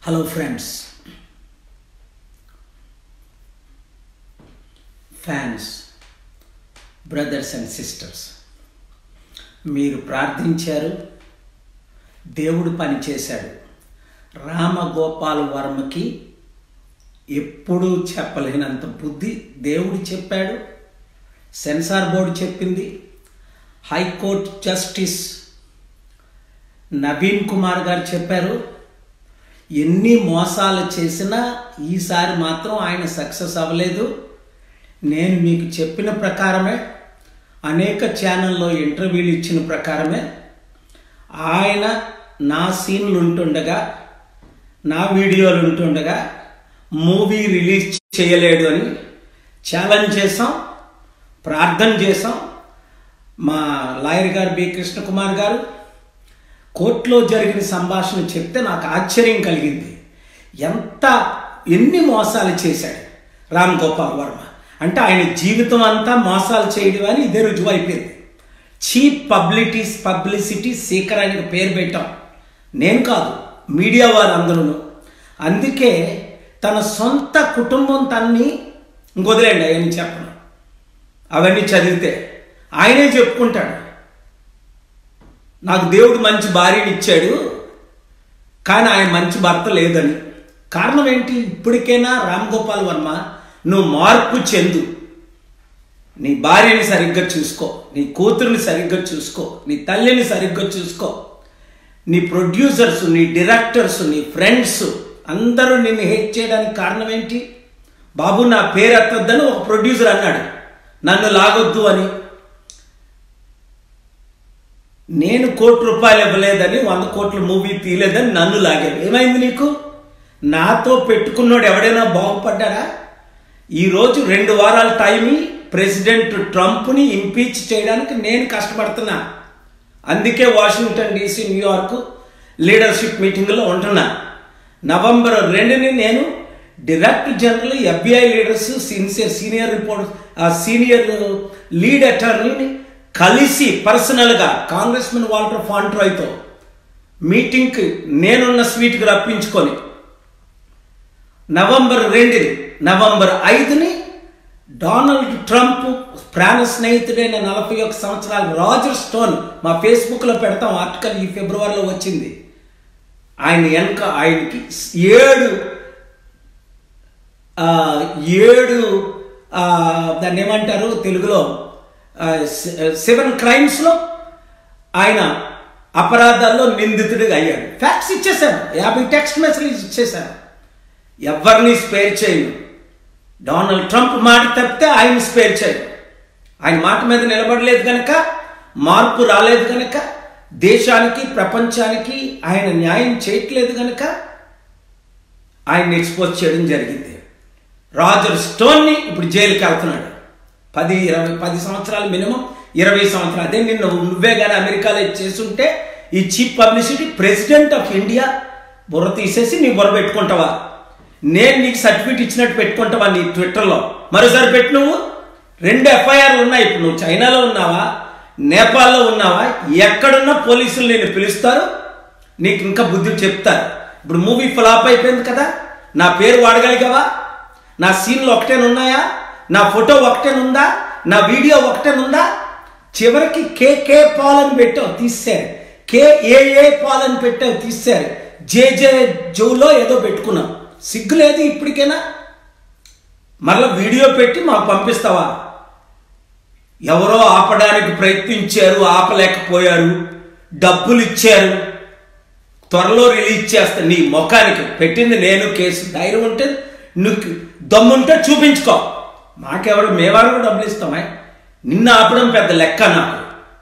Hello friends fans brothers and sisters మీరు ప్రార్థించారు దేవుడు పని చేశాడు రామగోపాల్ వర్మకి ఎప్పుడూ చెప్పలేనంత బుద్ధి దేవుడు చెప్పాడు సెన్సార్ బోర్డు చెప్పింది హైకోర్టు జస్టిస్ నవీన్ కుమార్ గారు చెప్పారు ఎన్ని మోసాలు చేసినా ఈసారి మాత్రం ఆయన సక్సెస్ అవ్వలేదు నేను మీకు చెప్పిన ప్రకారమే అనేక ఛానల్లో ఇంటర్వ్యూలు ఇచ్చిన ప్రకారమే ఆయన నా సీన్లు ఉంటుండగా నా వీడియోలు ఉంటుండగా మూవీ రిలీజ్ చేయలేడు అని ఛాలెంజ్ చేసాం ప్రార్థన చేసాం మా లాయర్ గారు బి కృష్ణకుమార్ గారు కోర్టులో జరిగిన సంభాషణ చెప్తే నాకు ఆశ్చర్యం కలిగింది ఎంత ఎన్ని మోసాలు చేశాడు రామ్ గోపాల్ వర్మ అంటే ఆయన జీవితం అంతా మోసాలు చేయడం అని ఇదే రుజువు అయిపోయింది చీప్ పబ్లిటీస్ పబ్లిసిటీ సీకర్ అని పేరు పెట్టాం నేను కాదు మీడియా వారు అందరూ అందుకే తన సొంత కుటుంబం తన్ని ఇంకొదిలేండి అవన్నీ చెప్పను అవన్నీ చదివితే ఆయనే చెప్పుకుంటాడు నాకు దేవుడు మంచి భార్యని ఇచ్చాడు కానీ ఆయన మంచి భర్త లేదని కారణం ఏంటి ఇప్పటికైనా రామ్ గోపాల్ వర్మ నువ్వు మార్పు చెందు నీ భార్యని సరిగ్గా చూసుకో నీ కూతురిని సరిగ్గా చూసుకో నీ తల్లిని సరిగ్గా చూసుకో నీ ప్రొడ్యూసర్స్ నీ డైరెక్టర్స్ నీ ఫ్రెండ్స్ అందరూ నిన్ను హేట్ చేయడానికి కారణం ఏంటి బాబు నా పేరు ఎత్తొద్దని ఒక ప్రొడ్యూసర్ అన్నాడు నన్ను లాగొద్దు అని నేను కోటి రూపాయలు ఇవ్వలేదని వంద కోట్ల మూవీ తీయలేదని నన్ను లాగాడు ఏమైంది నీకు నాతో పెట్టుకున్నోడు ఎవడైనా బాగుపడ్డాడా ఈరోజు రెండు వారాల టైం ప్రెసిడెంట్ ట్రంప్ని ఇంపీచ్ చేయడానికి నేను కష్టపడుతున్నా అందుకే వాషింగ్టన్ డీసీ న్యూయార్క్ లీడర్షిప్ మీటింగ్లో ఉంటున్నా నవంబర్ రెండుని నేను director general FBI leaders senior senior report senior lead అటార్నీని కలిసి పర్సనల్గా కాంగ్రెస్మెన్ వాల్టర్ ఫాంట్రాయ్తో మీటింగ్కి నేనున్న స్వీట్కి రప్పించుకొని నవంబర్ రెండుని నవంబర్ ఐదుని డొనాల్డ్ ట్రంప్ ప్రాణ స్నేహితుడైన నలభై ఒక్క సంవత్సరాల రాజర్ స్టోన్ మా ఫేస్బుక్లో పెడతాం ఆర్టికల్ ఈ ఫిబ్రవరిలో వచ్చింది ఆయన వెనక ఆయనకి ఏడు ఏడు దాన్ని ఏమంటారు తెలుగులో సెవెన్ క్రైమ్స్లో ఆయన అపరాధాల్లో నిందితుడిగా అయ్యాడు ఫ్యాక్ట్స్ ఇచ్చేశాను యాభై టెక్స్ట్ మెసేజ్ ఇచ్చేశాను ఎవరిని స్పేర్ చేయను డొనాల్డ్ ట్రంప్ మాట తప్పితే ఆయన స్పేర్ చేయడు ఆయన మాట మీద నిలబడలేదు కనుక మార్పు రాలేదు కనుక దేశానికి ప్రపంచానికి ఆయన న్యాయం చేయట్లేదు కనుక ఆయన్ని ఎక్స్పోజ్ చేయడం జరిగింది రాజర్ స్టోన్ని ఇప్పుడు జైలుకి వెళ్తున్నాడు పది ఇరవై పది సంవత్సరాలు మినిమం ఇరవై సంవత్సరాలు అదే నిన్ను నువ్వే కానీ అమెరికాలో చేస్తుంటే ఈ chief publicity president of India బుర్ర తీసేసి నీ బుర్ర పెట్టుకుంటావా నేను నీకు సర్టిఫికేట్ ఇచ్చినట్టు పెట్టుకుంటావా నీ ట్విట్టర్లో మరోసారి పెట్టు నువ్వు రెండు ఎఫ్ఐఆర్లు ఉన్నాయి ఇప్పుడు నువ్వు చైనాలో ఉన్నావా నేపాల్లో ఉన్నావా ఎక్కడున్నా పోలీసులు నేను పిలుస్తారు నీకు ఇంకా బుద్ధి చెప్తారు ఇప్పుడు మూవీ ఫ్లాప్ అయిపోయింది కదా నా పేరు వాడగలిగావా నా సీన్లు ఒకటేనున్నాయా నా ఫోటో ఒకటేనుందా నా వీడియో ఒకటేనుందా చివరికి కేకే పాల్ అని పెట్టావు తీశారు కేఏఏ పాల్ అని పెట్టావు తీశారు జేజే జోలో ఏదో పెట్టుకున్నావు సిగ్గు లేదు ఇప్పటికైనా మరలా వీడియో పెట్టి మాకు పంపిస్తావా ఎవరో ఆపడానికి ప్రయత్నించారు ఆపలేకపోయారు డబ్బులు ఇచ్చారు త్వరలో రిలీజ్ చేస్తా నీ ముఖానికి పెట్టింది నేను కేసు ధైర్యం ఉంటే నువ్వు దమ్ముంటే చూపించుకో మాకెవరు మేవారు డబ్బులు ఇస్తామా నిన్న ఆపడం పెద్ద లెక్క నాకు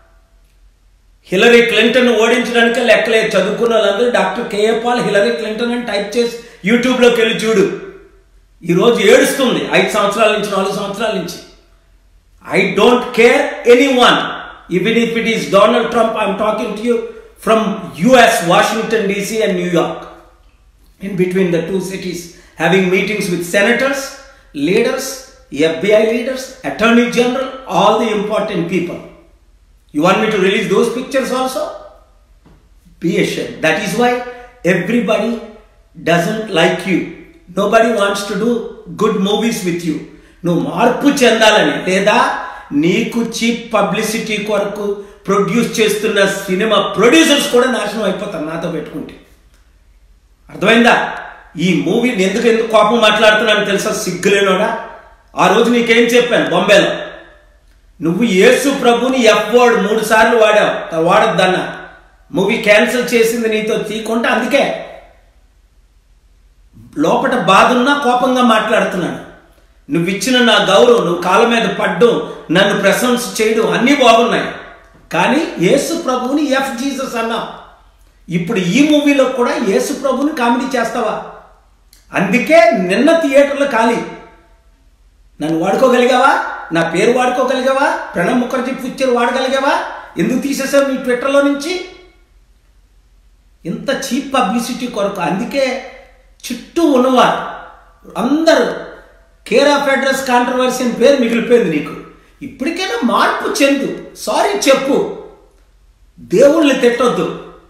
హిలరీ క్లింటన్ ఓడించడానికి లెక్కలేదు చదువుకున్న వాళ్ళందరూ doctor K A Paul Hillary Clinton అని టైప్ చేసి యూట్యూబ్లోకి వెళ్ళి చూడు ఈరోజు ఏడుస్తుంది ఐదు సంవత్సరాల నుంచి నాలుగు సంవత్సరాల నుంచి I don't care anyone even if it is Donald Trump I'm talking to you from US Washington DC and New York in between the two cities having meetings with senators leaders FBI leaders, Attorney General, all the important people. You want me to release those pictures also? Be assured. That is why everybody doesn't like you nobody wants to do good movies with you నువ్వు మార్పు చెందాలని లేదా నీకు cheap publicity కొరకు produce చేస్తున్న సినిమా producers కూడా నాశనం అయిపోతారు నాతో పెట్టుకుంటే అర్థమైందా ఈ మూవీని ఎందుకు ఎందుకు కోపం మాట్లాడుతున్నాను తెలుసా సిగ్గులేనోడా ఆ రోజు నీకేం చెప్పాను బొంబేలో నువ్వు యేసు ప్రభుని ఎఫ్ వర్డ్ మూడు సార్లు వాడావు వాడొద్దన్న మూవీ క్యాన్సిల్ చేసింది నీతో తీయకుండా అందుకే లోపల బాధ ఉన్నా కోపంగా మాట్లాడుతున్నాను నువ్వు ఇచ్చిన నా గౌరవం నువ్వు కాళ్ళ మీద పడ్డం నన్ను ప్రశంస చేయడం అన్నీ బాగున్నాయి కానీ యేసు ప్రభువుని ఎఫ్ జీసస్ అన్నా ఇప్పుడు ఈ మూవీలో కూడా యేసు ప్రభుని కామెడీ చేస్తావా అందుకే నిన్న థియేటర్లో ఖాళీ నన్ను వాడుకోగలిగావా నా పేరు వాడుకోగలిగావా ప్రణబ్ ముఖర్జీ పిక్చర్ వాడగలిగావా ఎందుకు తీసేసావు నీ ట్విట్టర్లో నుంచి ఇంత చీప్ పబ్లిసిటీ కొరకు అందుకే చుట్టూ ఉన్నవారు అందరూ కేర్ ఆఫ్ అడ్రస్ కాంట్రవర్సీ అని పేరు మిగిలిపోయింది నీకు ఇప్పటికైనా మార్పు చెందు సారీ చెప్పు దేవుళ్ళని తిట్టొద్దు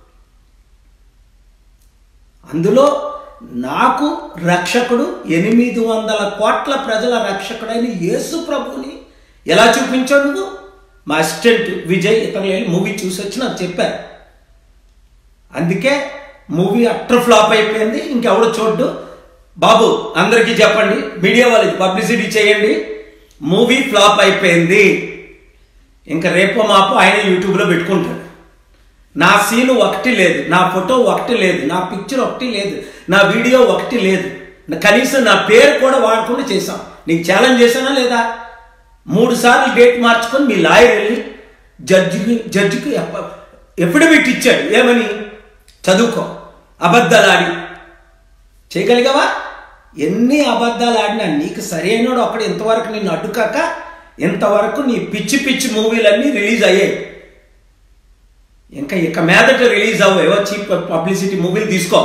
అందులో నాకు రక్షకుడు ఎనిమిది వందల కోట్ల ప్రజల రక్షకుడైన యేసు ప్రభుని ఎలా చూపించావు నువ్వు మా అసిస్టెంట్ విజయ్ ఇతరులు వెళ్ళి మూవీ చూసి వచ్చి నాకు చెప్పారు అందుకే మూవీ అట్టర్ ఫ్లాప్ అయిపోయింది ఇంకెవడో చూడ్డు బాబు అందరికీ చెప్పండి మీడియా వాళ్ళకి పబ్లిసిటీ చేయండి మూవీ ఫ్లాప్ అయిపోయింది ఇంకా రేపో మాపో ఆయన యూట్యూబ్లో పెట్టుకుంటాడు నా సీను ఒకటి లేదు నా ఫోటో ఒకటి లేదు నా పిక్చర్ ఒకటి లేదు నా వీడియో ఒకటి లేదు కనీసం నా పేరు కూడా వాడకుండా చేశాం నీకు ఛాలెంజ్ చేశానా లేదా మూడు సార్లు డేట్ మార్చుకొని మీ లాయర్ వెళ్ళి జడ్జికి జడ్జికి ఎఫిడవిట్ ఇచ్చాడు ఏమని చదువుకో అబద్ధాలు ఆడి చేయగలిగావా ఎన్ని అబద్ధాలు ఆడినా నీకు సరైనడు అక్కడ ఇంతవరకు నిన్ను అడ్డుకాక ఇంతవరకు నీ పిచ్చి పిచ్చి మూవీలన్నీ రిలీజ్ అయ్యాయి ఇంకా ఇక మీదట రిలీజ్ అవ్వ ఏవో చీప్ పబ్లిసిటీ మూవీలు తీసుకో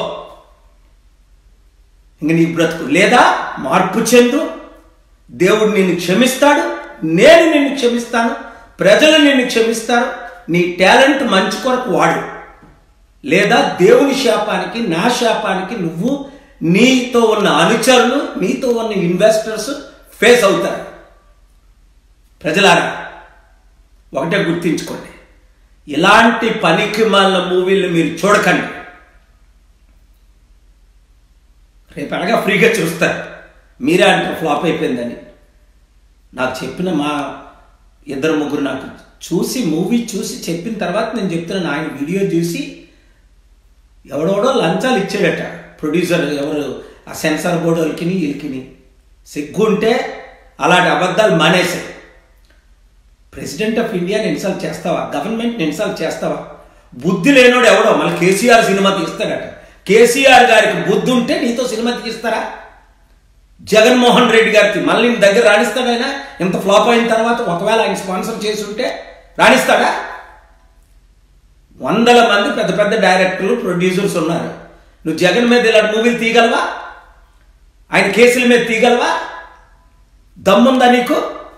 ఇంక నీ బ్రతుకు లేదా మార్పు చెందు దేవుడు నిన్ను క్షమిస్తాడు నేను నిన్ను క్షమిస్తాను ప్రజలు నిన్ను క్షమిస్తారు నీ టాలెంట్ మంచి కొరకు వాడు లేదా దేవుని శాపానికి నా శాపానికి నువ్వు నీతో ఉన్న అనుచరులు నీతో ఉన్న ఇన్వెస్టర్స్ ఫేస్ అవుతారు ప్రజలారా ఒకటే గుర్తించుకోండి ఇలాంటి పనికి మాలిన మూవీలు మీరు చూడకండి రేపు అనగా ఫ్రీగా చూస్తారు మీరే అంటారు ఫ్లాప్ అయిపోయిందని నాకు చెప్పిన మా ఇద్దరు ముగ్గురు నాకు చూసి మూవీ చూసి చెప్పిన తర్వాత నేను చెప్తున్నాను ఆయన వీడియో చూసి ఎవడెవడో లంచాలు ఇచ్చాడట ప్రొడ్యూసర్ ఎవరు ఆ సెన్సార్ బోర్డు వాళ్ళకి వీళ్ళకి సిగ్గుంటే అలాంటి అబద్ధాలు మానేశాయి ప్రెసిడెంట్ ఆఫ్ ఇండియాని ఇన్సల్ట్ చేస్తావా గవర్నమెంట్ని ఇన్సల్ట్ చేస్తావా బుద్ధి లేనోడు ఎవడో మళ్ళీ కేసీఆర్ సినిమా తీస్తాడట కేసీఆర్ గారికి బుద్ధి ఉంటే నీతో సినిమా తీస్తారా జగన్మోహన్ రెడ్డి గారికి మళ్ళీ నీ దగ్గర రాణిస్తాడైనా ఇంత ఫ్లాప్ అయిన తర్వాత ఒకవేళ ఆయన స్పాన్సర్ చేసి ఉంటే రాణిస్తాడా వందల మంది పెద్ద పెద్ద డైరెక్టర్లు ప్రొడ్యూసర్స్ ఉన్నారు నువ్వు జగన్ మీద ఇలాంటి మూవీలు తీయగలవా ఆయన కేసుల మీద తీయగలవా దమ్ముందా నీకు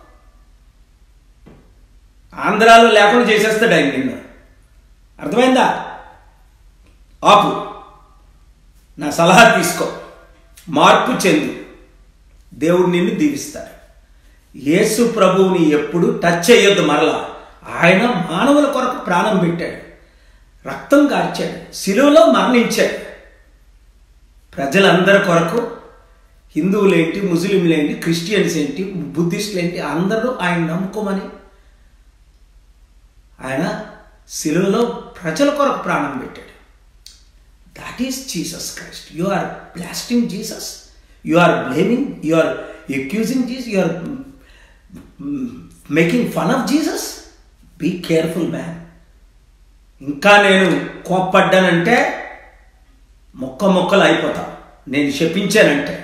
ఆంధ్రాలో లేకుండా చేసేస్తాడు ఆయన నిన్ను అర్థమైందా ఆపు నా సలహా తీసుకో మార్పు చెందు దేవుడు నిన్ను దీవిస్తాడు యేసు ప్రభువుని ఎప్పుడు టచ్ చేయొద్దు మరలా ఆయన మానవుల కొరకు ప్రాణం పెట్టాడు రక్తం కార్చాడు శిలువలో మరణించాడు ప్రజలందరి కొరకు హిందువులేంటి ముస్లింలేంటి క్రిస్టియన్స్ ఏంటి బుద్ధిస్టులు ఏంటి అందరూ ఆయన నమ్ముకోమని ఆయన శిలువలో ప్రజల కొరకు ప్రాణం పెట్టాడు that is Jesus Christ you are blasting Jesus you are blaming you are accusing Jesus you are making fun of Jesus be careful man ఇంకా నేను కోప్పడ్డానంటే మొక్క మొక్కలు అయిపోతా నేను శపించానంటే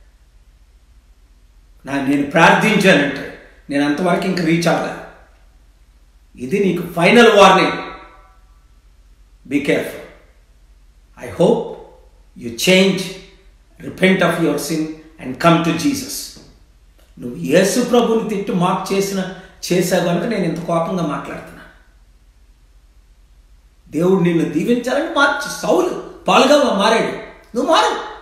నా నేను ప్రార్థించానంటే నేను అంతవరకు ఇంక రీచ్ అవ్వలే ఇది నీకు final warning be careful I hope you change repent of your sin and come to Jesus నువ్వు యేసు ప్రభుని తిట్టు మాకు చేసిన చేసావు కనుక నేను ఇంత కోపంగా మాట్లాడుతున్నా దేవుడు నిన్ను దీవించాలని మార్చి సౌలు పాలుగా మారాడు నువ్వు మారు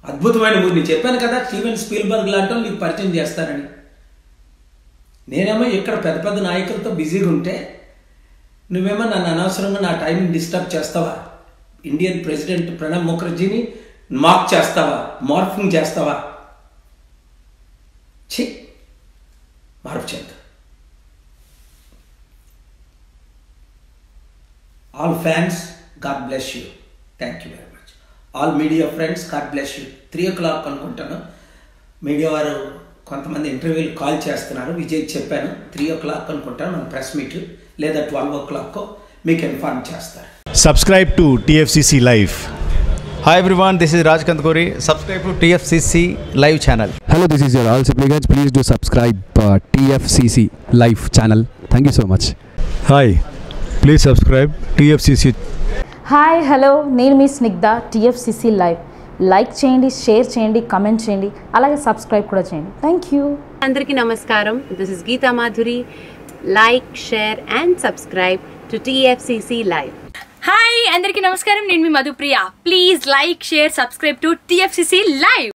అద్భుతమైన మూవీ నేను చెప్పాను కదా స్టీవెన్ స్పీల్బర్గ్ లాంటి వాళ్ళు నీకు పరిచయం చేస్తారని నేనేమో ఇక్కడ పెద్ద పెద్ద నాయకులతో బిజీగా ఉంటే నువ్వేమో నన్ను అనవసరంగా నా టైం డిస్టర్బ్ చేస్తావా ఇండియన్ ప్రెసిడెంట్ ప్రణబ్ ముఖర్జీని మాక్ చేస్తావా మార్ఫింగ్ చేస్తావా ఛీ మార్పు చెందు all fans God bless you thank you very much all media friends God bless you three o'clock అనుకుంటాను మీడియా వారు కొంతమంది ఇంటర్వ్యూలు కాల్ చేస్తున్నారు విజయ్ చెప్పాను త్రీ ఓ క్లాక్ అనుకుంటాను మన ప్రెస్ మీట్ లేదా ట్వెల్వ్ ఓ క్లాక్ మీకు ఇన్ఫార్మ్ చేస్తారు subscribe to TFCC Live. Hi everyone, this is Raj Kandkori. Subscribe to TFCC live channel. Hello, this is your all supplicants. Please do subscribe uh, TFCC live channel. Thank you so much. Hi, please subscribe TFCC hi hello నేను మీ Snigdha TFCC live like చేయండి share చేయండి comment చేయండి అలాగే subscribe కూడా చేయండి thank you అందరికీ నమస్కారం this is Geetha Madhuri like share and subscribe to TFCC live hi అందరికీ నమస్కారం నేను మీ Madhupriya please like share subscribe to TFCC live